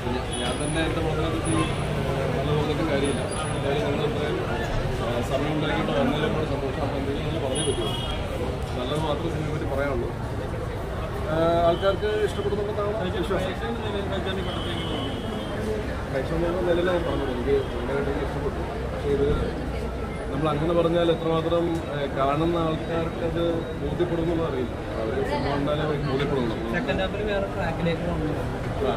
ഞാൻ തന്നെ എൻ്റെ പടത്തിനെ പറ്റി നല്ല പറഞ്ഞിട്ടും കാര്യമില്ല പക്ഷേ എന്തായാലും നിങ്ങൾ ഇത്രയും ആ, സമയം ഉണ്ടാക്കിയിട്ട് വന്നതിലും കൂടെ സന്തോഷം അപ്പോൾ എന്തെങ്കിലും നിങ്ങൾ പറഞ്ഞേ പറ്റുമോ നല്ലത് മാത്രമേ സിനിമയെ പറ്റി പറയാനുള്ളൂ ആ, ആൾക്കാർക്ക് ഇഷ്ടപ്പെടുന്നുണ്ടെന്നാണ് എനിക്ക് വിശ്വാസം പ്രേക്ഷകർ എന്നുള്ള നിലയിൽ ഞാൻ പറഞ്ഞത് എനിക്ക് ഭയങ്കരമായിട്ട് ഇഷ്ടപ്പെട്ടു പക്ഷേ ഇത് നമ്മൾ അങ്ങനെ പറഞ്ഞാൽ എത്രമാത്രം ആ, കാണുന്ന ആൾക്കാർക്ക് അത് ബോധ്യപ്പെടുമെന്ന് അറിയില്ല അവർ സിനിമ കണ്ടാലേ അവർക്ക് ബോധ്യപ്പെടുന്നു സെക്കൻഡ് ഹാഫിൽ വേറെ ട്രാക്കിലേക്ക് പോകുന്നത് ആ.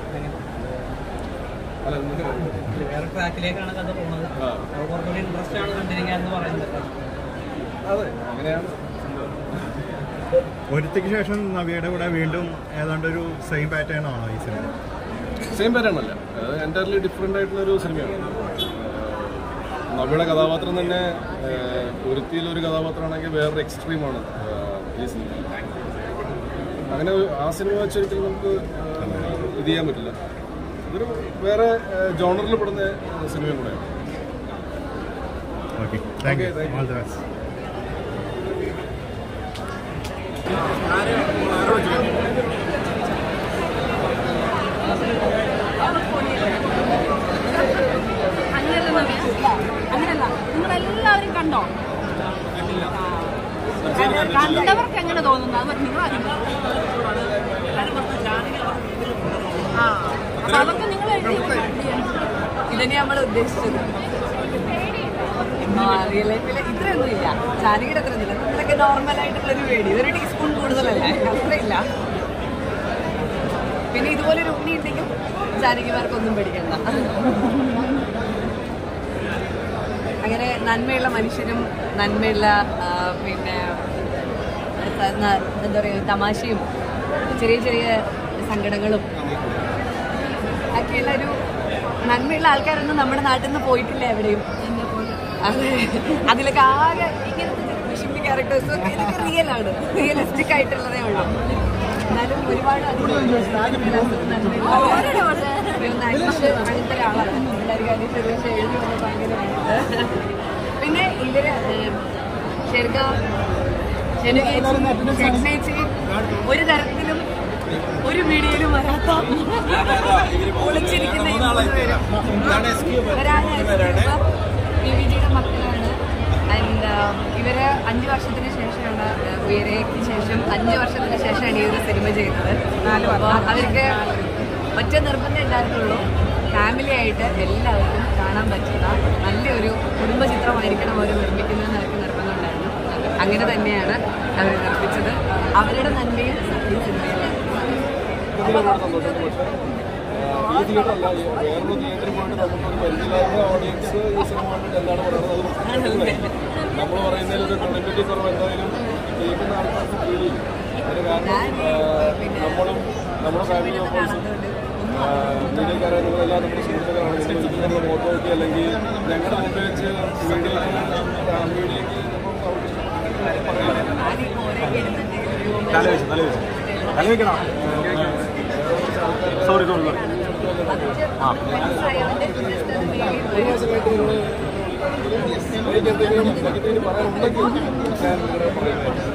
അല്ല നിങ്ങൾക്ക് വേറെ ട്രാക്കിലേക്കാണ് കഥ പോകുന്നത് ആ അപ്പോൾ കുറച്ചുകൂടി ഇൻട്രസ്റ്റ് ആണ് കണ്ടിരിക്കുക എന്ന് പറയുന്നത് അതെ അങ്ങനെയാണ് സംഭവം. ഒരുത്തിക്ക് ശേഷം നവിയുടെ കൂടെ വീണ്ടും ഏതാണ്ട് ഒരു സെയിം പാറ്റേൺ ആണോ ഈ സിനിമ സെയിം പാറ്റേണല്ല അത് എൻറ്റയർലി ഡിഫറെൻ്റ് ആയിട്ടുള്ളൊരു സിനിമയാണ് ഏഹ് നവിയുടെ കഥാപാത്രം തന്നെ ഏഹ് ഒരുത്തിയിലൊരു കഥാപാത്രമാണെങ്കിൽ വേറൊരു എക്സ്ട്രീമാണ് ഏഹ് ഈ സിനിമ അങ്ങനെ ഒരു- ആ സിനിമ വെച്ചൊരിക്കലും നമുക്ക് ഏഹ് ഇത് ചെയ്യാൻ പറ്റില്ല ഇതൊരു വേറെ ജോണറിൽ പെടുന്ന സിനിമയും കൂടെയാണ് okay thank you Okay, thank you. All the best അങ്ങനെയല്ല നവ്യ. അങ്ങനെയല്ല നിങ്ങളെല്ലാവരും കണ്ടോ ആ. കണ്ടവർക്ക് എങ്ങനെ തോന്നുന്നു അത് നിങ്ങൾ ആദ്യം പറ. ആ അപ്പൊ അതൊക്കെ നിങ്ങൾ എഴുതി ഇതന്നെ നമ്മൾ ഉദ്ദേശിച്ചത് റിയൽ ലൈഫിൽ ഇത്രയൊന്നും ഇല്ല ജാനകിയുടെ അത്ര ഇല്ല നമ്മളൊക്കെ നോർമൽ ആയിട്ടുള്ള ഒരു പേടി ഇതൊരു ടീസ്പൂൺ കൂടുതലല്ലേ അത്രയില്ല പിന്നെ ഇതുപോലെ ഒരു ഉണ്ണി ഉണ്ടെങ്കിൽ ജാനകിമാർക്കൊന്നും പേടിക്കണ്ട അങ്ങനെ നന്മയുള്ള മനുഷ്യരും നന്മയുള്ള ആ, പിന്നെ സ- ന- എന്താ പറയുക തമാശയും ചെറിയ ചെറിയ സങ്കടങ്ങളും ഒക്കെയുള്ള ഒരു നന്മയുള്ള ആൾക്കാരൊന്നും നമ്മുടെ നാട്ടിൽ നിന്ന് പോയിട്ടില്ല എവിടെയും അതെ അതിലൊക്കെ ആകെ ഇങ്ങനത്തെ വിഷിപ്പി ക്യാരക്ടേഴ്സ് ഇതൊക്കെ റിയൽ ആണ് റിയലിസ്റ്റിക് ആയിട്ടുള്ളതേ ഉള്ളൂ എന്നാലും ഒരുപാട് അങ്ങനത്തെ ഒരാളാണ് എല്ലാവരും കാര്യം ചെറിയ എഴുതി വന്നപ്പോൾ അങ്ങനെ പിന്നെ ഇവര് ശരിക്കും ചേച്ചി ഒരു തരത്തിലും ഒരു മീഡിയയിലും വരാത്ത ഒളിച്ചിരിക്കുന്ന ഈ മൂന്ന് പേരും. ഒരാള് പി വി ജിയുടെ മക്കളാണ് ആൻഡ് ഇവര് അഞ്ച് വർഷത്തിന് ശേഷമാണ് uh, ഉയരയ്ക്ക് ശേഷം അഞ്ച് വർഷത്തിന് ശേഷമാണ് ഈ ഒരു സിനിമ ചെയ്യുന്നത് അപ്പോൾ അവർക്ക് ഒറ്റ നിർബന്ധം ഉണ്ടായിരുന്നുള്ളൂ ഫാമിലി ആയിട്ട് എല്ലാവർക്കും കാണാൻ പറ്റുന്ന നല്ലൊരു കുടുംബ ചിത്രമായിരിക്കണം അവർ നിർമ്മിക്കുന്നതെന്ന് അവർക്ക് നിർബന്ധം ഉണ്ടായിരുന്നു അങ്ങനെ തന്നെയാണ് അവർ നിർമ്മിച്ചത് അവരുടെ നന്മയും ഈ സിനിമയിൽ ഒരുപാട് സന്തോഷം പക്ഷേ ഈ തിയേറ്റർ അല്ല ഈ വേറൊരു തിയേറ്ററിൽ പോയിട്ട് നമുക്കൊരു പരിചയമില്ലാത്ത ഓഡിയൻസ് ഈ സിനിമ കണ്ടിട്ട് എന്താണ് പറയുന്നത് അത് മനസ്സിലാക്കില്ല. നമ്മൾ പറയുന്നതിൽ ഒരു ക്രെഡിബിലിറ്റി കുറവ് എന്തായാലും കേൾക്കുന്ന ആൾക്കാർക്ക് ഫീൽ ചെയ്യും അതിന് കാരണം ആ, നമ്മളും നമ്മുടെ ഫാമിലി മെമ്പേഴ്സും മീഡിയക്കാരെ നിങ്ങളെല്ലാം നമ്മുടെ സുഹൃത്തുക്കളാണ് നിങ്ങൾ ഒരിക്കലും നമ്മുടെ മുഖത്ത് നോക്കി അല്ലെങ്കിൽ ഞങ്ങളുടെ മുമ്പിൽ വെച്ച് മീഡിയയ്ക്ക് മീഡിയയ്ക്ക് സോറി സോറി എനിക്ക് എന്തെങ്കിലും നെഗറ്റീവ് പറയാനുണ്ടെങ്കിൽ ഞാൻ നിങ്ങളെ പറയുന്നത്